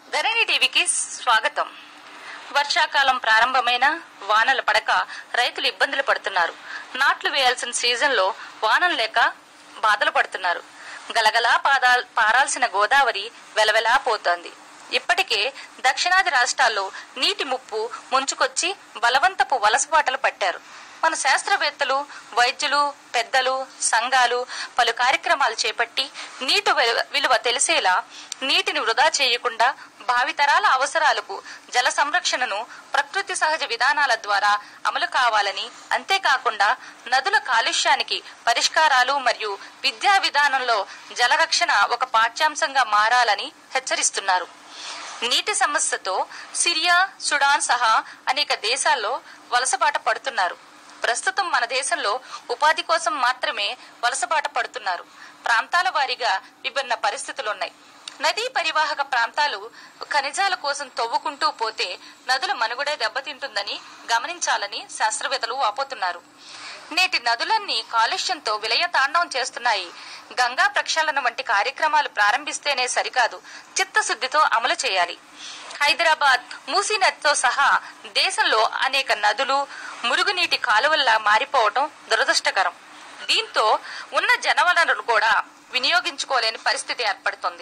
ధరణి టీవీకి స్వాగతం వర్షాకాలం ప్రారంభమైన వానలు పడక రైతులు ఇబ్బందులు పడుతున్నారు నాట్లు వేయాల్సిన సీజన్లో వానలు లేక బాధలు పడుతున్నారు గలగలా పాదా- పారాల్సిన గోదావరి వెలవెలా పోతోంది ఇప్పటికే దక్షిణాది రాష్ట్రాల్లో నీటి ముప్పు ముంచుకొచ్చి బలవంతపు వలసబాటలు పట్టారు మన శాస్త్రవేత్తలు వైద్యులు పెద్దలు సంఘాలు పలు కార్యక్రమాలు చేపట్టి నీటి విలువ- విలువ తెలిసేలా నీటిని వృధా చేయకుండా భావితరాల అవసరాలకు జల సంరక్షణను ప్రకృతి సహజ విధానాల ద్వారా అమలు కావాలని అంతేకాకుండా నదుల కాలుష్యానికి పరిష్కారాలు మరియు విద్యా విధానంలో జలరక్షణ ఒక పాఠ్యాంశంగా మారాలని హెచ్చరిస్తున్నారు నీటి సమస్యతో సిరియా సుడాన్ సహా అనేక దేశాల్లో వలసబాట పడుతున్నారు ప్రస్తుతం మన దేశంలో ఉపాధి కోసం మాత్రమే వలసబాట పడుతున్నారు ప్రాంతాల వారీగా విభిన్న పరిస్థితులున్నాయి నదీ పరివాహక ప్రాంతాలు ఖనిజాల కోసం తవ్వుకుంటూ పోతే నదుల మనుగడే దెబ్బతింటుందని గమనించాలని శాస్త్రవేత్తలు వాపోతున్నారు నేటి నదులన్నీ కాలుష్యంతో విలయ తాండవం చేస్తున్నాయి గంగా ప్రక్షాళన వంటి కార్యక్రమాలు ప్రారంభిస్తేనే సరికాదు చిత్తశుద్ధితో అమలు చేయాలి హైదరాబాద్ మూసీ నదితో సహా దేశంలో అనేక నదులు మురుగునీటి కాలువల్లా మారిపోవటం దురదృష్టకరం దీంతో ఉన్న జనవనరులు కూడా వినియోగించుకోలేని పరిస్థితి ఏర్పడుతుంది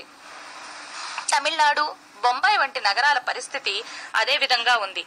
తమిళనాడు బొంబాయి వంటి నగరాల పరిస్థితి అదే విధంగా ఉంది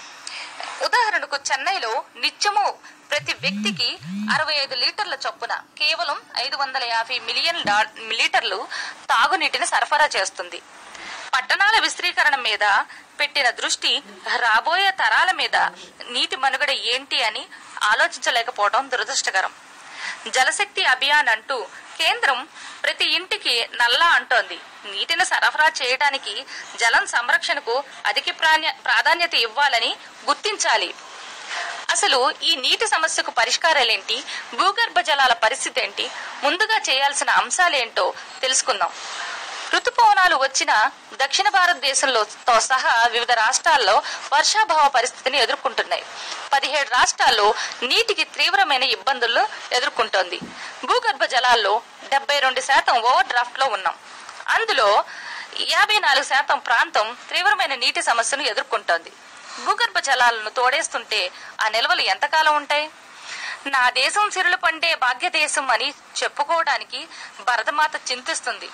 ఉదాహరణకు చెన్నైలో నిత్యము ప్రతి వ్యక్తికి అరవై ఐదు లీటర్ల చొప్పున కేవలం ఐదు వందల యాభై మిలియన్ డా- లీటర్లు తాగునీటిని సరఫరా చేస్తుంది పట్టణాల విస్తీకరణ మీద పెట్టిన దృష్టి రాబోయే తరాల మీద నీటి మనుగడ ఏంటి అని ఆలోచించలేకపోవడం దురదృష్టకరం జలశక్తి అభియాన్ అంటూ కేంద్రం ప్రతి ఇంటికి నల్లా అంటోంది నీటిని సరఫరా చేయడానికి జలం సంరక్షణకు అధిక ప్రాణ్య- ప్రాధాన్యత ఇవ్వాలని గుర్తించాలి అసలు ఈ నీటి సమస్యకు పరిష్కారాలేంటి భూగర్భ జలాల పరిస్థితి ఏంటి ముందుగా చేయాల్సిన అంశాలేంటో తెలుసుకుందాం ఋతుపవనాలు వచ్చిన దక్షిణ భారతదేశంలో తో సహా వివిధ రాష్ట్రాల్లో వర్షాభావ పరిస్థితిని ఎదుర్కొంటున్నాయి పదిహేడు రాష్ట్రాల్లో నీటికి తీవ్రమైన ఇబ్బందులు ఎదుర్కొంటోంది భూగర్భ జలాల్లో డెబ్బై రెండు శాతం ఓవర్ డ్రాఫ్ట్ లో ఉన్నాం అందులో యాభై నాలుగు శాతం ప్రాంతం తీవ్రమైన నీటి సమస్యను ఎదుర్కొంటోంది భూగర్భ జలాలను తోడేస్తుంటే ఆ నిల్వలు ఎంతకాలం ఉంటాయి నా దేశం సిరులు పండే భాగ్యదేశం అని చెప్పుకోవడానికి భరతమాత చింతిస్తుంది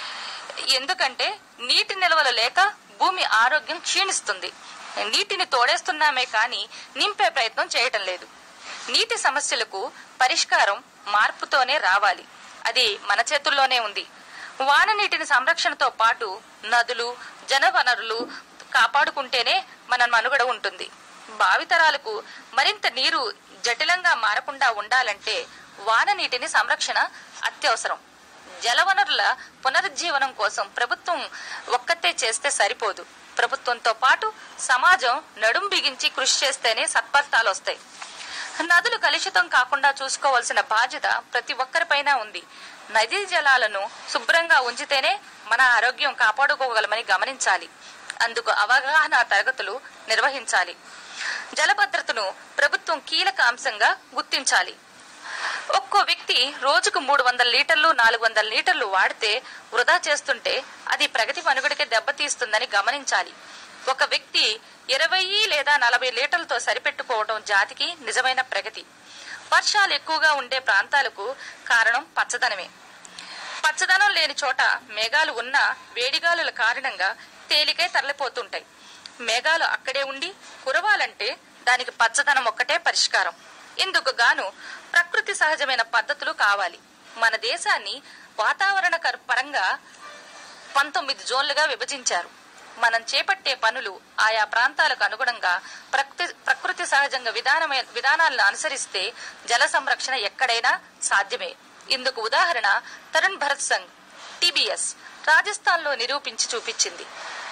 ఎందుకంటే నీటి నిల్వలు లేక భూమి ఆరోగ్యం క్షీణిస్తుంది నీటిని తోడేస్తున్నామే కానీ నింపే ప్రయత్నం చేయటం లేదు నీటి సమస్యలకు పరిష్కారం మార్పుతోనే రావాలి అది మన చేతుల్లోనే ఉంది వాన నీటిని సంరక్షణతో పాటు నదులు జనవనరులు కాపాడుకుంటేనే మన మనుగడ ఉంటుంది భావితరాలకు మరింత నీరు జటిలంగా మారకుండా ఉండాలంటే వాన నీటిని సంరక్షణ అత్యవసరం జలవనరుల పునరుజ్జీవనం కోసం ప్రభుత్వం ఒక్కతే చేస్తే సరిపోదు ప్రభుత్వంతో పాటు సమాజం నడుం బిగించి కృషి చేస్తేనే సత్ఫలితాలు వస్తాయి నదులు కలుషితం కాకుండా చూసుకోవాల్సిన బాధ్యత ప్రతి ఒక్కరిపైన ఉంది నదీ జలాలను శుభ్రంగా ఉంచితేనే మన ఆరోగ్యం కాపాడుకోగలమని గమనించాలి అందుకు అవగాహన తరగతులు నిర్వహించాలి జలభద్రతను ప్రభుత్వం కీలక అంశంగా గుర్తించాలి ఒక్కో వ్యక్తి రోజుకు మూడు వందల లీటర్లు నాలుగు వందల లీటర్లు వాడితే వృధా చేస్తుంటే అది ప్రగతి మనుగడికి దెబ్బతీస్తుందని గమనించాలి ఒక వ్యక్తి ఇరవై లేదా నలభై లీటర్లతో సరిపెట్టుకోవడం జాతికి నిజమైన ప్రగతి వర్షాలు ఎక్కువగా ఉండే ప్రాంతాలకు కారణం పచ్చదనమే పచ్చదనం లేని చోట మేఘాలు ఉన్నా వేడిగాలుల కారణంగా తేలికై తరలిపోతుంటాయి మేఘాలు అక్కడే ఉండి కురవాలంటే దానికి పచ్చదనం ఒక్కటే పరిష్కారం ఇందుకు గాను ప్రకృతి సహజమైన పద్ధతులు కావాలి మన దేశాన్ని వాతావరణ కర్- పరంగా పంతొమ్మిది జోన్లుగా విభజించారు మనం చేపట్టే పనులు ఆయా ప్రాంతాలకు అనుగుణంగా ప్రకృతి ప్రకృతి సహజంగా విధానమైన విధానాలను అనుసరిస్తే జల సంరక్షణ ఎక్కడైనా సాధ్యమే ఇందుకు ఉదాహరణ తరుణ్ భరత్ సంఘ్ టీబీఎస్ రాజస్థాన్ లో నిరూపించి చూపించింది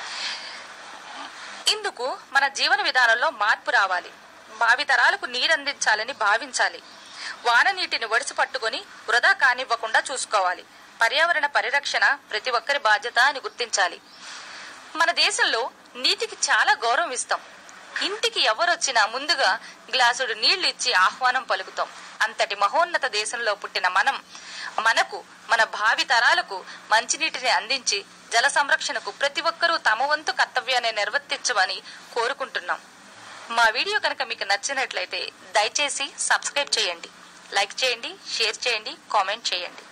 ఇందుకు మన జీవన విధానంలో మార్పు రావాలి భావితరాలకు నీరందించాలని భావించాలి వాన నీటిని ఒడిసి పట్టుకొని వృధా కానివ్వకుండా చూసుకోవాలి పర్యావరణ పరిరక్షణ ప్రతి ఒక్కరి బాధ్యత అని గుర్తించాలి మన దేశంలో నీటికి చాలా గౌరవం ఇస్తాం ఇంటికి ఎవరొచ్చినా ముందుగా గ్లాసుడు నీళ్లు ఇచ్చి ఆహ్వానం పలుకుతాం అంతటి మహోన్నత దేశంలో పుట్టిన మనం మనకు మన భావి తరాలకు మంచినీటిని అందించి జల సంరక్షణకు ప్రతి ఒక్కరూ తమ వంతు కర్తవ్యాన్ని నిర్వర్తించమని కోరుకుంటున్నాం మా వీడియో కనుక మీకు నచ్చినట్లయితే దయచేసి సబ్స్క్రైబ్ చేయండి లైక్ చేయండి షేర్ చేయండి కామెంట్ చేయండి